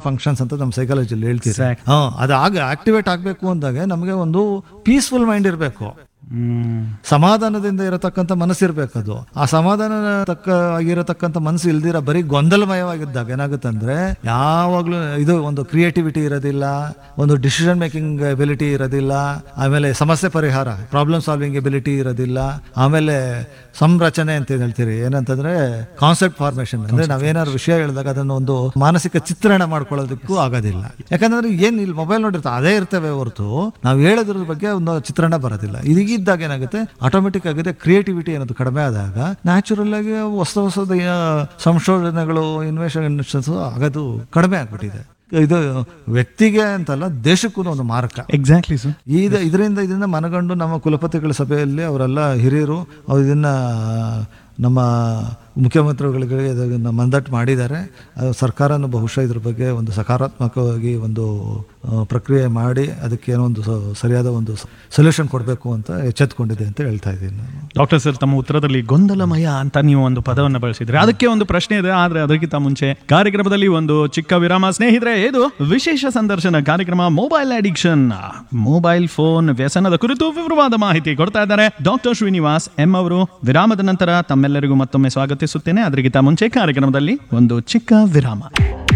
Functions ಅಂತ ನಮ್ಮ ಸೈಕಾಲಜಿಯಲ್ಲಿ ಹೇಳ್ತೀವಿ Exact. ಹಾ ಅದು ಆಗ ಆಕ್ಟಿವೇಟ್ ಆಗಬೇಕು ಅಂದಾಗ ನಮಗೆ ಒಂದು ಪೀಸ್ಫುಲ್ ಮೈಂಡ್ ಇರಬೇಕು ಹ್ಮ್ ಸಮಾಧಾನದಿಂದ ಇರತಕ್ಕಂಥ ಮನಸ್ಸಿರ್ಬೇಕು ಅದು ಆ ಸಮಾಧಾನ ತಕ್ಕ ಆಗಿರತಕ್ಕಂಥ ಮನಸ್ಸು ಇಲ್ದಿರ ಬರೀ ಗೊಂದಲಮಯವಾಗಿದ್ದಾಗ ಏನಾಗುತ್ತೆ ಅಂದ್ರೆ ಯಾವಾಗ್ಲೂ ಇದು ಒಂದು ಕ್ರಿಯೇಟಿವಿಟಿ ಇರೋದಿಲ್ಲ ಒಂದು ಡಿಸಿಷನ್ ಮೇಕಿಂಗ್ ಎಬಿಲಿಟಿ ಇರೋದಿಲ್ಲ ಆಮೇಲೆ ಸಮಸ್ಯೆ ಪರಿಹಾರ ಪ್ರಾಬ್ಲಮ್ ಸಾಲ್ವಿಂಗ್ ಎಬಿಲಿಟಿ ಇರೋದಿಲ್ಲ ಆಮೇಲೆ ಸಂರಚನೆ ಅಂತ ಏನ್ ಹೇಳ್ತೀರಿ ಏನಂತಂದ್ರೆ ಕಾನ್ಸೆಪ್ಟ್ ಫಾರ್ಮೇಶನ್ ಅಂದ್ರೆ ನಾವೇನಾದ್ರು ವಿಷಯ ಹೇಳಿದಾಗ ಅದನ್ನು ಒಂದು ಮಾನಸಿಕ ಚಿತ್ರಣ ಮಾಡ್ಕೊಳ್ಳೋದಕ್ಕೂ ಆಗೋದಿಲ್ಲ ಯಾಕಂದ್ರೆ ಏನ್ ಇಲ್ಲಿ ಮೊಬೈಲ್ ನೋಡಿರ್ತಾರೆ ಅದೇ ಇರ್ತವೆ ಹೊರತು ನಾವು ಹೇಳೋದ್ರ ಬಗ್ಗೆ ಒಂದು ಚಿತ್ರಣ ಬರೋದಿಲ್ಲ ಇದೀಗಿದ್ದಾಗ ಏನಾಗುತ್ತೆ ಆಟೋಮೆಟಿಕ್ ಆಗಿದೆ ಕ್ರಿಯೇಟಿವಿಟಿ ಅನ್ನೋದು ಕಡಿಮೆ ಆದಾಗ ನ್ಯಾಚುರಲ್ ಆಗಿ ಹೊಸ ಹೊಸದ ಆ, ಸಂಶೋಧನೆಗಳು ಇನ್ವೆಷನ್ಸ್ ಆಗೋದು ಕಡಿಮೆ ಆಗ್ಬಿಟ್ಟಿದೆ ಇದು ವ್ಯಕ್ತಿಗೆ ಅಂತಲ್ಲ ದೇಶಕ್ಕೂ ಒಂದು ಮಾರಕ ಎಕ್ಸಾಕ್ಟ್ಲಿ ಸರ್ ಈಗ ಇದರಿಂದ ಇದನ್ನ ಮನಗಂಡು ನಮ್ಮ ಕುಲಪತಿಗಳ ಸಭೆಯಲ್ಲಿ ಅವರೆಲ್ಲ ಹಿರಿಯರು ಅವ್ರು ಇದನ್ನ ನಮ್ಮ ಮುಖ್ಯಮಂತ್ರಿಗಳಿಗೆ ಇದನ್ನ ಮಂದಟ್ಟು ಮಾಡಿದ್ದಾರೆ ಅದು ಸರ್ಕಾರನು ಬಹುಶಃ ಇದ್ರ ಬಗ್ಗೆ ಒಂದು ಸಕಾರಾತ್ಮಕವಾಗಿ ಒಂದು ಆ, ಪ್ರಕ್ರಿಯೆ ಮಾಡಿ ಅದಕ್ಕೆ ಏನೋ ಒಂದು ಸ- ಸರಿಯಾದ ಒಂದು ಸೊಲ್ಯೂಷನ್ ಕೊಡಬೇಕು ಅಂತ ಎಚ್ಚೆತ್ಕೊಂಡಿದೆ ಅಂತ ಹೇಳ್ತಾ ಇದ್ದೀನಿ ನಾನು ಡಾಕ್ಟರ್ ಸರ್ ತಮ್ಮ ಉತ್ತರದಲ್ಲಿ ಗೊಂದಲಮಯ ಅಂತ ನೀವು ಒಂದು ಪದವನ್ನು ಬಳಸಿದ್ರೆ ಅದಕ್ಕೆ ಒಂದು ಪ್ರಶ್ನೆ ಇದೆ ಆದ್ರೆ ಅದಕ್ಕಿಂತ ಮುಂಚೆ ಕಾರ್ಯಕ್ರಮದಲ್ಲಿ ಒಂದು ಚಿಕ್ಕ ವಿರಾಮ ಸ್ನೇಹಿತರೆ ಇದು ವಿಶೇಷ ಸಂದರ್ಶನ ಕಾರ್ಯಕ್ರಮ ಮೊಬೈಲ್ ಅಡಿಕ್ಷನ್ ಮೊಬೈಲ್ ಫೋನ್ ವ್ಯಸನದ ಕುರಿತು ವಿವರವಾದ ಮಾಹಿತಿ ಕೊಡ್ತಾ ಇದ್ದಾರೆ ಡಾಕ್ಟರ್ ಶ್ರೀನಿವಾಸ್ ಎಂ ಅವರು ವಿರಾಮದ ನಂತರ ತಮ್ಮೆಲ್ಲರಿಗೂ ಮತ್ತೊಮ್ಮೆ ಸ್ವಾಗತಿಸುತ್ತೇನೆ ಅದಕ್ಕಿಂತ ಮುಂಚೆ ಕಾರ್ಯಕ್ರಮದಲ್ಲಿ ಒಂದು ಚಿಕ್ಕ ವಿರಾಮ